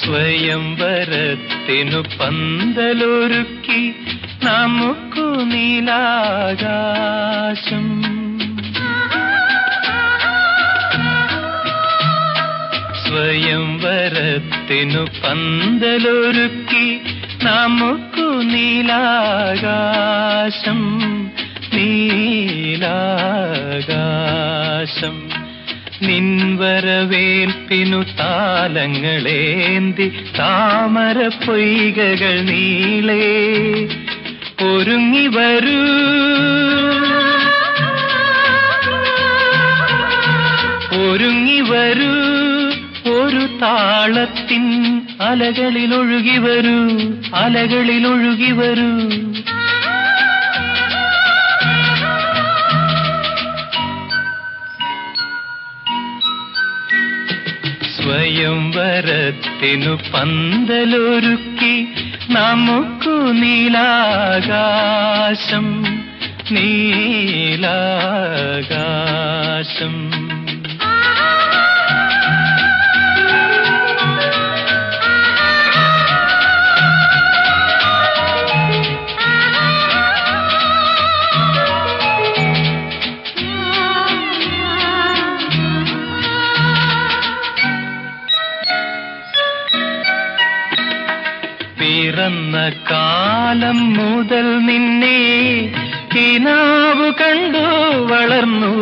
സ്വയംവരത്തിനു പന്തലൊരുക്കി നമുക്കു നീലാകാശം സ്വയംവരത്തിനു പന്തലൊരുക്കി നമുക്കു നീലാകാശം നീലാകാശം നിൻവരവേൽപ്പിനു താലങ്ങളേന്തി താമര പൊയ്കകൾ നീളേ ഒരുങ്ങി വരൂ ഒരുങ്ങി വരൂ ഒരു താളത്തിൻ അലകളിൽ ഒഴുകി വരൂ അലകളിൽ ഒഴുകി വരൂ സ്വയംവരത്തിനു പന്തലൊരുക്കി നമുക്കു നീലാകാശം നീലാകാശം പിറന്ന കാലം മുതൽ നിന്നെ കിനാവ് കണ്ടു വളർന്നു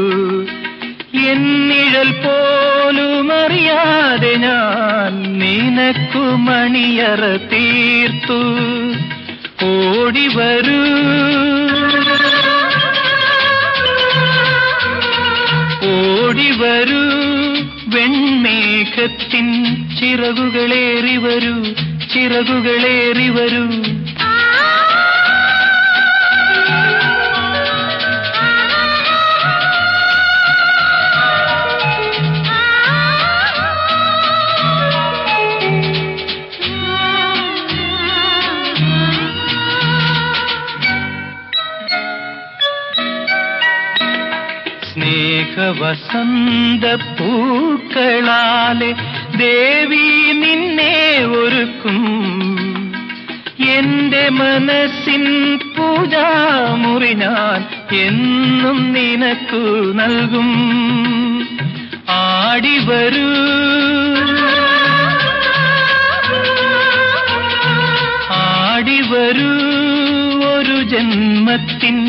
എന്നിഴൽ പോലും അറിയാതെ ഞാൻ നിനക്കു മണിയറ തീർത്തു ഓടി വരൂ ഓടി വരൂ വെൺമേഘത്തിൻ ചിറകുകളേറി വരൂ ചിറകുകളേറി വരൂ സ്നേഹവസന്ത പൂക്കളാലെ ദേവി നിന്നെ ഒരുക്കും എന്റെ മനസ്സിൻ പൂജാമുറി ഞാൻ എന്നും നിനക്കു നൽകും ആടി വരൂ ആടി വരൂ ഒരു ജന്മത്തിൻ